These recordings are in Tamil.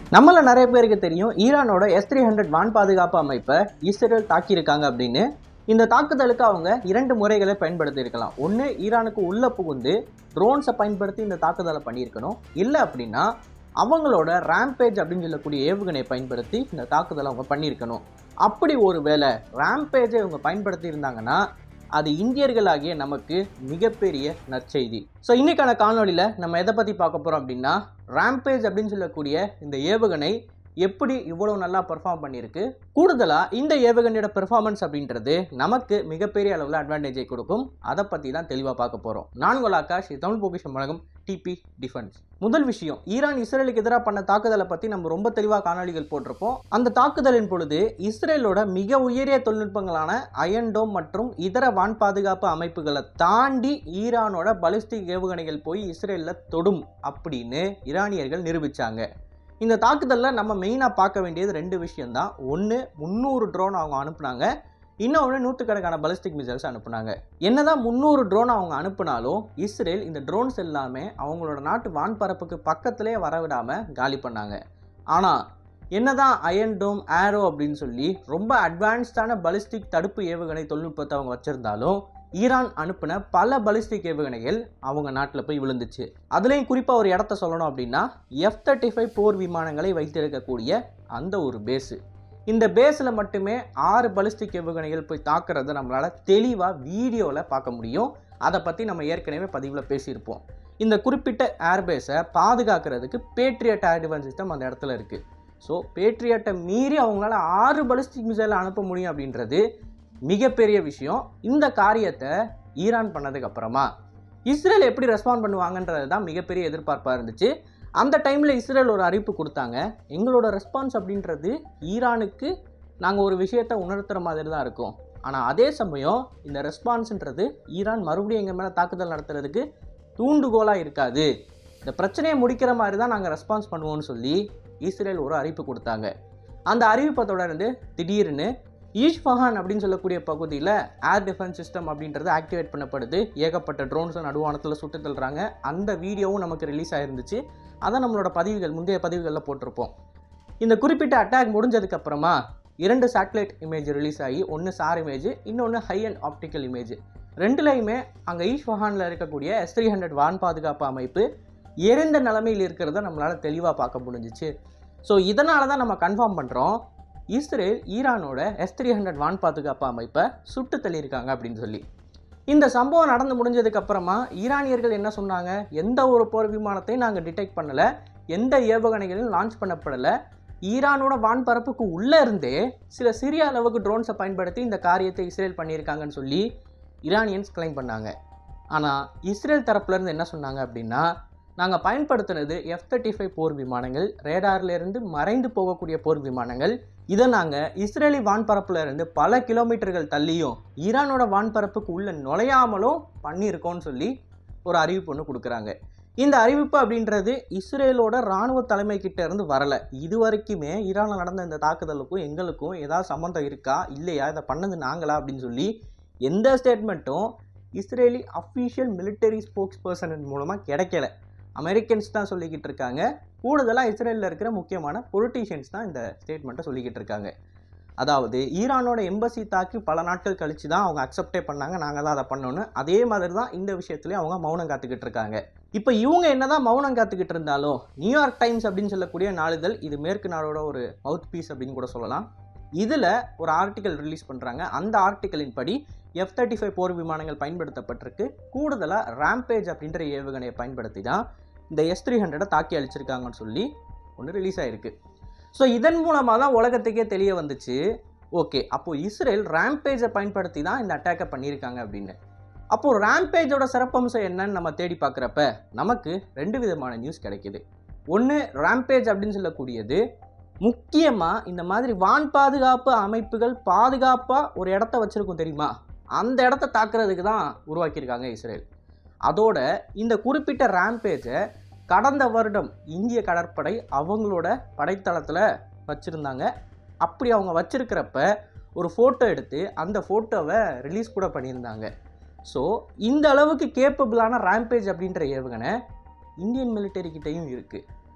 நம்மள நிறைய பேருக்கு தெரியும் ஈரானோட எஸ் த்ரீ ஹண்ட்ரட் வான் பாதுகாப்பு அமைப்பை இஸ்ரேல் தாக்கியிருக்காங்க அப்படின்னு இந்த தாக்குதலுக்கு அவங்க இரண்டு முறைகளை பயன்படுத்தி இருக்கலாம் ஒன்று ஈரானுக்கு உள்ள புகுந்து ட்ரோன்ஸை பயன்படுத்தி இந்த தாக்குதலை பண்ணியிருக்கணும் இல்லை அப்படின்னா அவங்களோட ரேம்பேஜ் அப்படின்னு சொல்லக்கூடிய ஏவுகணையை பயன்படுத்தி இந்த தாக்குதலை அவங்க பண்ணியிருக்கணும் அப்படி ஒரு வேளை ரேம்பேஜை இவங்க பயன்படுத்தி இருந்தாங்கன்னா அது இந்தியர்களாகிய நமக்கு மிகப்பெரிய நற்செய்தி ஸோ இன்னைக்கான காணொலியில் நம்ம எதை பற்றி பார்க்க போகிறோம் அப்படின்னா ரேம்பேஜ் அப்படின்னு சொல்லக்கூடிய இந்த ஏவுகணை எப்படி இவ்வளோ நல்லா பெர்ஃபார்ம் பண்ணியிருக்கு கூடுதலாக இந்த ஏவுகணையோட பெர்ஃபார்மன்ஸ் அப்படின்றது நமக்கு மிகப்பெரிய அளவில் அட்வான்டேஜை கொடுக்கும் அதை பற்றி தான் தெளிவாக பார்க்க போகிறோம் நான் உங்கள் ஆகாஷ் இது தமிழ் பொக்கிஷம் வழங்கும் டிபி டிஃபென்ஸ் முதல் விஷயம் ஈரான் இஸ்ரேலுக்கு எதிராக பண்ண தாக்குதலை பற்றி நம்ம ரொம்ப தெளிவாக காணொலிகள் போட்டிருப்போம் அந்த தாக்குதலின் பொழுது இஸ்ரேலோட மிக உயரிய தொழில்நுட்பங்களான அயன்டோம் மற்றும் இதர வான் பாதுகாப்பு அமைப்புகளை தாண்டி ஈரானோட பலிஸ்டிக் ஏவுகணைகள் போய் இஸ்ரேலில் தொடும் அப்படின்னு ஈரானியர்கள் நிரூபித்தாங்க இந்த தாக்குதலில் நம்ம மெயினாக பார்க்க வேண்டியது ரெண்டு விஷயம் தான் ஒன்று முந்நூறு ட்ரோன் அவங்க அனுப்புனாங்க இன்னொன்று நூற்றுக்கணக்கான பலிஸ்டிக் மிசைல்ஸ் அனுப்புனாங்க என்னதான் முந்நூறு ட்ரோன் அவங்க அனுப்புனாலும் இஸ்ரேல் இந்த ட்ரோன்ஸ் எல்லாமே அவங்களோட நாட்டு வான்பரப்புக்கு பக்கத்திலே வரவிடாமல் காலி பண்ணாங்க ஆனால் என்னதான் அயன் டோம் ஆரோ அப்படின்னு சொல்லி ரொம்ப அட்வான்ஸ்டான பலிஸ்டிக் தடுப்பு ஏவுகணை தொழில்நுட்பத்தை அவங்க வச்சிருந்தாலும் ஈரான் அனுப்பின பல பலிஸ்டிக் ஏவுகணைகள் அவங்க நாட்டில் போய் விழுந்துச்சு அதுலேயும் குறிப்பாக ஒரு இடத்த சொல்லணும் அப்படின்னா எஃப் தேர்ட்டி ஃபைவ் போர் விமானங்களை வைத்திருக்கக்கூடிய அந்த ஒரு பேஸு இந்த பேஸில் மட்டுமே ஆறு பலிஸ்டிக் ஏவுகணைகள் போய் தாக்குறத நம்மளால் தெளிவாக வீடியோவில் பார்க்க முடியும் அதை பற்றி நம்ம ஏற்கனவே பதிவில் பேசியிருப்போம் இந்த குறிப்பிட்ட ஏர்பேஸை பாதுகாக்கிறதுக்கு பேட்ரியட் ஏர் டிஃபென்ஸ் சிஸ்டம் அந்த இடத்துல இருக்குது ஸோ பேட்ரியட்டை மீறி அவங்களால ஆறு பலிஸ்டிக் மிசைல் அனுப்ப முடியும் அப்படின்றது மிகப்பெரிய விஷயம் இந்த காரியத்தை ஈரான் பண்ணதுக்கு அப்புறமா இஸ்ரேல் எப்படி ரெஸ்பாண்ட் பண்ணுவாங்கன்றது தான் மிகப்பெரிய எதிர்பார்ப்பாக இருந்துச்சு அந்த டைமில் இஸ்ரேல் ஒரு அறிவிப்பு கொடுத்தாங்க எங்களோட ரெஸ்பான்ஸ் அப்படின்றது ஈரானுக்கு நாங்கள் ஒரு விஷயத்தை உணர்த்துற மாதிரி தான் இருக்கும் ஆனால் அதே சமயம் இந்த ரெஸ்பான்ஸ்ன்றது ஈரான் மறுபடியும் எங்கள் மேலே தாக்குதல் நடத்துறதுக்கு தூண்டுகோலாக இருக்காது இந்த பிரச்சனையை முடிக்கிற மாதிரி தான் நாங்கள் ரெஸ்பான்ஸ் பண்ணுவோம்னு சொல்லி இஸ்ரேல் ஒரு அறிவிப்பு கொடுத்தாங்க அந்த அறிவிப்பை தொடர்ந்து திடீர்னு ஈஷ்ஃபஹான் அப்படின்னு சொல்லக்கூடிய பகுதியில் ஏர் டிஃபென்ஸ் சிஸ்டம் அப்படின்றது ஆக்டிவேட் பண்ணப்படுது ஏகப்பட்ட ட்ரோன்ஸை நடுவானத்தில் சுட்டு தள்ளுறாங்க அந்த வீடியோவும் நமக்கு ரிலீஸ் ஆயிருந்துச்சு அதை நம்மளோட பதிவுகள் முந்தைய பதிவுகளில் போட்டிருப்போம் இந்த குறிப்பிட்ட அட்டாக் முடிஞ்சதுக்கப்புறமா இரண்டு சேட்டலைட் இமேஜ் ரிலீஸ் ஆகி ஒன்று சார் இமேஜ் இன்னொன்று ஹை அண்ட் ஆப்டிக்கல் இமேஜ் ரெண்டுலையுமே அங்கே ஈஷ்வஹானில் இருக்கக்கூடிய எஸ் த்ரீ ஹண்ட்ரட் வான் பாதுகாப்பு அமைப்பு எரிந்த நிலைமையில் இருக்கிறத நம்மளால் தெளிவாக பார்க்க முடிஞ்சிச்சு ஸோ இதனால தான் நம்ம கன்ஃபார்ம் பண்ணுறோம் இஸ்ரேல் ஈரானோட எஸ் த்ரீ ஹண்ட்ரட் வான் பாதுகாப்பு அமைப்பை சுட்டு தள்ளியிருக்காங்க அப்படின்னு சொல்லி இந்த சம்பவம் நடந்து முடிஞ்சதுக்கு அப்புறமா ஈரானியர்கள் என்ன சொன்னாங்க எந்த ஒரு போர் விமானத்தையும் நாங்கள் டிடெக்ட் பண்ணலை எந்த ஏவுகணைகளும் லான்ச் பண்ணப்படலை ஈரானோட வான்பரப்புக்கு உள்ளே இருந்தே சில சிறிய அளவுக்கு ட்ரோன்ஸை பயன்படுத்தி இந்த காரியத்தை இஸ்ரேல் பண்ணியிருக்காங்கன்னு சொல்லி ஈரானியன்ஸ் கிளைம் பண்ணாங்க ஆனால் இஸ்ரேல் தரப்புலேருந்து என்ன சொன்னாங்க அப்படின்னா நாங்கள் பயன்படுத்தினது எஃப் தேர்ட்டி ஃபைவ் போர் விமானங்கள் ரேடார்லேருந்து மறைந்து போகக்கூடிய போர் விமானங்கள் இதை நாங்கள் இஸ்ரேலி வான்பரப்புல இருந்து பல கிலோமீட்டர்கள் தள்ளியும் ஈரானோட வான்பரப்புக்கு உள்ள நுழையாமலும் பண்ணியிருக்கோம்னு சொல்லி ஒரு அறிவிப்பு ஒன்று கொடுக்குறாங்க இந்த அறிவிப்பு அப்படின்றது இஸ்ரேலோட இராணுவ தலைமை கிட்ட இருந்து வரல இது வரைக்குமே ஈரானில் நடந்த இந்த தாக்குதலுக்கும் எங்களுக்கும் ஏதாவது சம்மந்தம் இருக்கா இல்லையா இதை பண்ணது நாங்களா அப்படின்னு சொல்லி எந்த ஸ்டேட்மெண்ட்டும் Israeli official military spokesperson மூலமாக கிடைக்கல அமெரிக்கன்ஸ் தான் சொல்லிக்கிட்டு இருக்காங்க கூடுதலாக இஸ்ரேலில் இருக்கிற முக்கியமான பொலிட்டீஷியன்ஸ் தான் இந்த ஸ்டேட்மெண்ட்டை சொல்லிக்கிட்டு இருக்காங்க அதாவது ஈரானோட எம்பசி தாக்கி பல நாட்கள் கழிச்சு தான் அவங்க அக்செப்டே பண்ணாங்க நாங்கள் தான் அதை பண்ணோன்னு அதே மாதிரி தான் இந்த விஷயத்துலேயும் அவங்க மௌனம் காத்துக்கிட்டு இருக்காங்க இப்போ இவங்க என்னதான் மௌனம் காத்துக்கிட்டு இருந்தாலும் நியூயார்க் டைம்ஸ் அப்படின்னு சொல்லக்கூடிய நாளிதழ் இது மேற்கு நாடோட ஒரு மவுத் பீஸ் அப்படின்னு கூட சொல்லலாம் இதில் ஒரு ஆர்டிக்கல் ரிலீஸ் பண்ணுறாங்க அந்த ஆர்டிக்கலின் படி எஃப் தேர்ட்டி ஃபைவ் போர் விமானங்கள் பயன்படுத்தப்பட்டிருக்கு கூடுதலாக ரேம்பேஜ் அப்படின்ற ஏவுகணையை பயன்படுத்தி தான் இந்த எஸ் த்ரீ ஹண்ட்ரடை தாக்கி அழிச்சிருக்காங்கன்னு சொல்லி ஒன்று ரிலீஸ் ஆகிருக்கு ஸோ இதன் மூலமாக தான் உலகத்துக்கே தெரிய வந்துச்சு ஓகே அப்போது இஸ்ரேல் ரேம்பேஜை பயன்படுத்தி தான் இந்த அட்டாக்கை பண்ணியிருக்காங்க அப்படின்னு அப்போது ரேம்பேஜோட சிறப்பம்சம் என்னன்னு நம்ம தேடி பார்க்குறப்ப நமக்கு ரெண்டு விதமான நியூஸ் கிடைக்குது ஒன்று ரேம்பேஜ் அப்படின்னு சொல்லக்கூடியது முக்கியமாக இந்த மாதிரி வான் பாதுகாப்பு அமைப்புகள் பாதுகாப்பாக ஒரு இடத்த வச்சுருக்கும் தெரியுமா அந்த இடத்த தாக்குறதுக்கு தான் உருவாக்கியிருக்காங்க இஸ்ரேல் அதோட இந்த குறிப்பிட்ட ரேம்பேஜை கடந்த வருடம் இந்திய கடற்படை அவங்களோட படைத்தளத்தில் வச்சுருந்தாங்க அப்படி அவங்க வச்சிருக்கிறப்ப ஒரு ஃபோட்டோ எடுத்து அந்த ஃபோட்டோவை ரிலீஸ் கூட பண்ணியிருந்தாங்க ஸோ இந்த அளவுக்கு கேப்பபிளான ரேம்பேஜ் அப்படின்ற ஏவுகணை இந்தியன் மிலிட்டரி கிட்டேயும் இருக்குது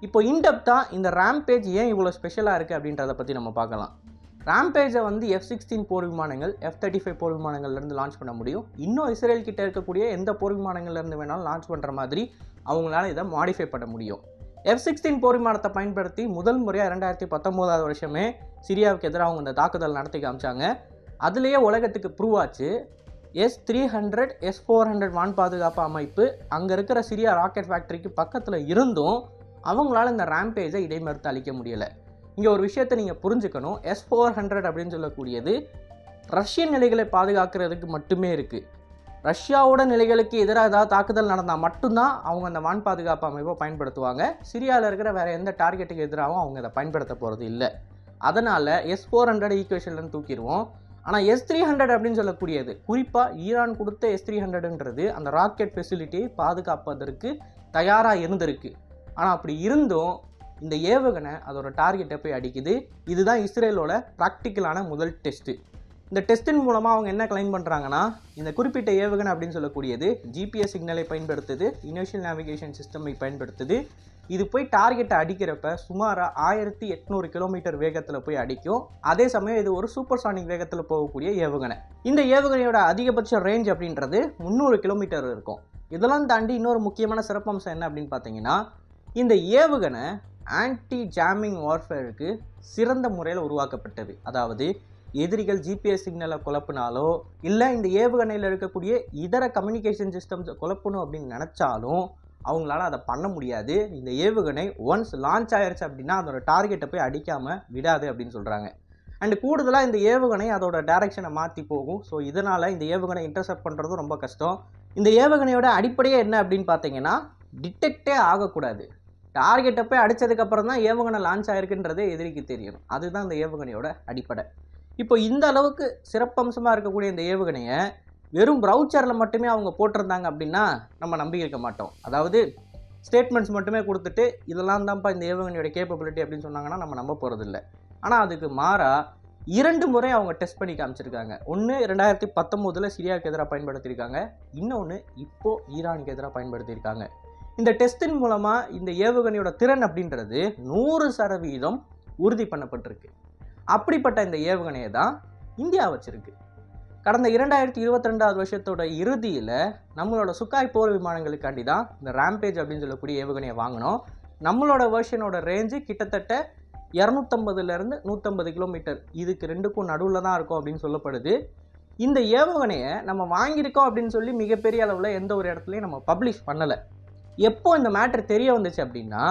இப்போ இன்டெப்த்தாக இந்த ரேம்பேஜ் ஏன் இவ்வளோ ஸ்பெஷலாக இருக்குது அப்படின்றத பற்றி நம்ம பார்க்கலாம் ரேம்பேஜை வந்து எஃப் சிக்ஸ்டீன் போர் விமானங்கள் எஃப் தேர்ட்டி ஃபைவ் போர் விமானங்கள்லேருந்து லான்ச் பண்ண முடியும் இன்னும் இஸ்ரேல் கிட்ட இருக்கக்கூடிய எந்த போர் விமானங்கள்லேருந்து வேணாலும் லான்ச் பண்ணுற மாதிரி அவங்களால இதை மாடிஃபை பண்ண முடியும் எஃப் சிக்ஸ்டீன் போர் விமானத்தை பயன்படுத்தி முதல் முறையாக ரெண்டாயிரத்தி பத்தொம்போதாவது வருஷமே சிரியாவுக்கு எதிராக அவங்க இந்த தாக்குதல் நடத்தி காமிச்சாங்க அதுலேயே உலகத்துக்கு ப்ரூவ் ஆச்சு S three hundred S four hundred வான் பாதுகாப்பு அமைப்பு அங்கே இருக்கிற சிரியா ராக்கெட் ஃபேக்டரிக்கு பக்கத்தில் இருந்தும் அவங்களால இந்த ரேம்பேஜை இடைமறுத்து அளிக்க முடியலை இங்கே ஒரு விஷயத்தை நீங்கள் புரிஞ்சுக்கணும் எஸ் ஃபோர் ஹண்ட்ரட் அப்படின்னு சொல்லக்கூடியது ரஷ்யன் நிலைகளை பாதுகாக்கிறதுக்கு மட்டுமே இருக்குது ரஷ்யாவோட நிலைகளுக்கு எதிராக ஏதாவது தாக்குதல் நடந்தால் மட்டும்தான் அவங்க அந்த வான் பாதுகாப்பு அமைப்பை பயன்படுத்துவாங்க சிரியாவில் இருக்கிற வேறு எந்த டார்கெட்டுக்கு எதிராகவும் அவங்க அதை பயன்படுத்த போகிறது இல்லை அதனால் எஸ் ஃபோர் ஹண்ட்ரட் ஈக்குவேஷன்லேருந்து தூக்கிடுவோம் ஆனால் எஸ் த்ரீ ஹண்ட்ரட் அப்படின்னு சொல்லக்கூடியது குறிப்பாக ஈரான் கொடுத்த எஸ் த்ரீ ஹண்ட்ரட்ன்றது அந்த ராக்கெட் ஃபெசிலிட்டியை பாதுகாப்பதற்கு தயாராக இருந்திருக்கு ஆனால் அப்படி இருந்தும் இந்த ஏவுகணை அதோட டார்கெட்டை போய் அடிக்குது இதுதான் இஸ்ரேலோட ப்ராக்டிக்கலான முதல் டெஸ்ட்டு இந்த டெஸ்ட்டின் மூலமாக அவங்க என்ன கிளைம் பண்ணுறாங்கன்னா இந்த குறிப்பிட்ட ஏவுகணை அப்படின்னு சொல்லக்கூடியது ஜிபிஎஸ் சிக்னலை பயன்படுத்துது இனிஷியல் நேவிகேஷன் சிஸ்டமை பயன்படுத்துது இது போய் டார்கெட்டை அடிக்கிறப்ப சுமாராக ஆயிரத்தி எட்நூறு கிலோமீட்டர் வேகத்தில் போய் அடிக்கும் அதே சமயம் இது ஒரு சூப்பர் சானிக் வேகத்தில் போகக்கூடிய ஏவுகணை இந்த ஏவுகணையோட அதிகபட்ச ரேஞ்ச் அப்படின்றது முந்நூறு கிலோமீட்டர் இருக்கும் இதெல்லாம் தாண்டி இன்னொரு முக்கியமான சிறப்பம்சம் என்ன அப்படின்னு பார்த்தீங்கன்னா இந்த ஏவுகணை ஆன்டி ஜாமிங் வார்ஃபேருக்கு சிறந்த முறையில் உருவாக்கப்பட்டது அதாவது எதிரிகள் ஜிபிஎஸ் சிக்னலை குழப்பினாலோ இல்லை இந்த ஏவுகணையில் இருக்கக்கூடிய இதர கம்யூனிகேஷன் சிஸ்டம்ஸை குழப்பணும் அப்படின்னு நினச்சாலும் அவங்களால அதை பண்ண முடியாது இந்த ஏவுகணை ஒன்ஸ் லான்ச் ஆயிருச்சு அப்படின்னா அதோட டார்கெட்டை போய் அடிக்காமல் விடாது அப்படின்னு சொல்கிறாங்க அண்ட் கூடுதலாக இந்த ஏவுகணை அதோட டைரக்ஷனை மாற்றி போகும் ஸோ இதனால் இந்த ஏவுகணை இன்டர்செப்ட் பண்ணுறதும் ரொம்ப கஷ்டம் இந்த ஏவுகணையோட அடிப்படையே என்ன அப்படின்னு பார்த்தீங்கன்னா டிடெக்டே ஆகக்கூடாது டார்கெட்டை போய் அடித்ததுக்கப்புறம் தான் ஏவுகணை லான்ச் ஆயிருக்குன்றதே எதிரிக்கு தெரியும் அதுதான் இந்த ஏவுகணையோட அடிப்படை இப்போ இந்த அளவுக்கு சிறப்பம்சமாக இருக்கக்கூடிய இந்த ஏவுகணையை வெறும் ப்ரௌச்சரில் மட்டுமே அவங்க போட்டிருந்தாங்க அப்படின்னா நம்ம நம்பி இருக்க மாட்டோம் அதாவது ஸ்டேட்மெண்ட்ஸ் மட்டுமே கொடுத்துட்டு இதெல்லாம் தான்ப்பா இந்த ஏவுகணையோட கேப்பபிலிட்டி அப்படின்னு சொன்னாங்கன்னா நம்ம நம்ப போகிறதில்ல ஆனால் அதுக்கு மாறாக இரண்டு முறை அவங்க டெஸ்ட் பண்ணி காமிச்சிருக்காங்க ஒன்று ரெண்டாயிரத்தி பத்தொம்போதில் சிரியாவுக்கு எதிராக பயன்படுத்தியிருக்காங்க இன்னொன்று இப்போது ஈரானுக்கு எதிராக பயன்படுத்தியிருக்காங்க இந்த டெஸ்டின் மூலமாக இந்த ஏவுகணையோட திறன் அப்படின்றது நூறு சதவீதம் உறுதி பண்ணப்பட்டிருக்கு அப்படிப்பட்ட இந்த ஏவுகணையை தான் இந்தியா வச்சிருக்கு கடந்த இரண்டாயிரத்தி இருபத்தி ரெண்டாவது வருஷத்தோட இறுதியில் நம்மளோட சுக்காய் போர் விமானங்களுக்காண்டி தான் இந்த ரேம்பேஜ் அப்படின்னு சொல்லக்கூடிய ஏவுகணையை வாங்கினோம் நம்மளோட வெர்ஷனோட ரேஞ்சு கிட்டத்தட்ட இரநூத்தம்பதுலேருந்து நூற்றம்பது கிலோமீட்டர் இதுக்கு ரெண்டுக்கும் நடுவில் தான் இருக்கும் அப்படின்னு சொல்லப்படுது இந்த ஏவுகணையை நம்ம வாங்கியிருக்கோம் அப்படின்னு சொல்லி மிகப்பெரிய அளவில் எந்த ஒரு இடத்துலையும் நம்ம பப்ளிஷ் பண்ணலை எப்போ இந்த மேட்ரு தெரிய வந்துச்சு அப்படின்னா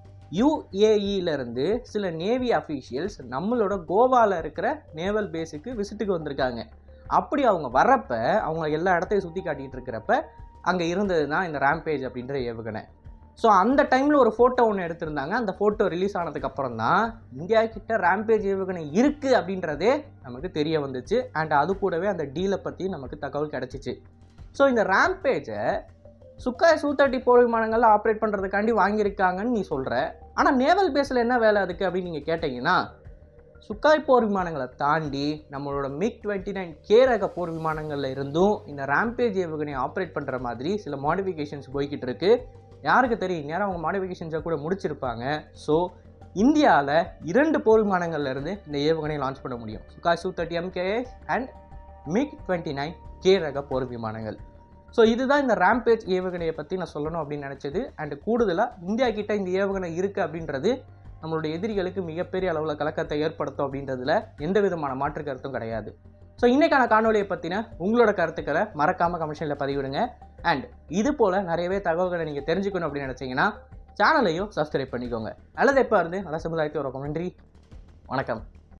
யூஏஇலேருந்து சில நேவி அஃபீஷியல்ஸ் நம்மளோட கோவாவில் இருக்கிற நேவல் பேஸுக்கு விசிட்டுக்கு வந்திருக்காங்க அப்படி அவங்க வர்றப்ப அவங்க எல்லா இடத்தையும் சுற்றி காட்டிகிட்டு இருக்கிறப்ப அங்கே இருந்தது தான் இந்த ரேம்பேஜ் அப்படின்ற ஏவுகணை ஸோ அந்த டைமில் ஒரு ஃபோட்டோ ஒன்று எடுத்திருந்தாங்க அந்த ஃபோட்டோ ரிலீஸ் ஆனதுக்கப்புறம் தான் இந்தியா கிட்ட ரேம்பேஜ் ஏவுகணை இருக்குது அப்படின்றதே நமக்கு தெரிய வந்துச்சு அண்ட் அது கூடவே அந்த டீலை பற்றி நமக்கு தகவல் கிடச்சிச்சு ஸோ இந்த ரேம்பேஜை சுக்காய் சூ தேர்ட்டி போர் விமானங்கள்லாம் ஆப்ரேட் பண்ணுறதுக்காண்டி வாங்கியிருக்காங்கன்னு நீ சொல்கிற ஆனால் நேவல் பேஸில் என்ன வேலை அதுக்கு அப்படின்னு நீங்கள் கேட்டிங்கன்னா சுக்காய் போர் விமானங்களை தாண்டி நம்மளோட மிக் டுவெண்ட்டி நைன் கே ரக போர் விமானங்களில் இருந்தும் இந்த ரேம்பேஜ் ஏவுகணையை ஆப்ரேட் பண்ணுற மாதிரி சில மாடிஃபிகேஷன்ஸ் போய்கிட்டு இருக்கு யாருக்கு தெரியும் நேரம் அவங்க மாடிஃபிகேஷன்ஸை கூட முடிச்சிருப்பாங்க ஸோ இந்தியாவில் இரண்டு போர் விமானங்கள்ல இருந்து இந்த ஏவுகணையை லான்ச் பண்ண முடியும் Sukhoi Su thirty MKS and MiG twenty nine K ரக போர் விமானங்கள் ஸோ இதுதான் இந்த ரேம்பேஜ் ஏவுகணையை பற்றி நான் சொல்லணும் அப்படின்னு நினச்சது அண்ட் கூடுதலாக இந்தியா கிட்ட இந்த ஏவுகணை இருக்குது அப்படின்றது நம்மளுடைய எதிரிகளுக்கு மிகப்பெரிய அளவில் கலக்கத்தை ஏற்படுத்தும் அப்படின்றதுல எந்த விதமான மாற்று கருத்தும் கிடையாது ஸோ இன்னைக்கான காணொலியை பற்றின உங்களோட கருத்துக்களை மறக்காமல் கமெண்ட்ஸில் பதிவிடுங்க அண்ட் இது போல் நிறையவே தகவல்களை நீங்கள் தெரிஞ்சுக்கணும் அப்படின்னு நினச்சிங்கன்னா சேனலையும் சப்ஸ்கிரைப் பண்ணிக்கோங்க நல்லது எப்போ இருந்து நல்ல சமுதாயத்தை ஒரு நன்றி வணக்கம்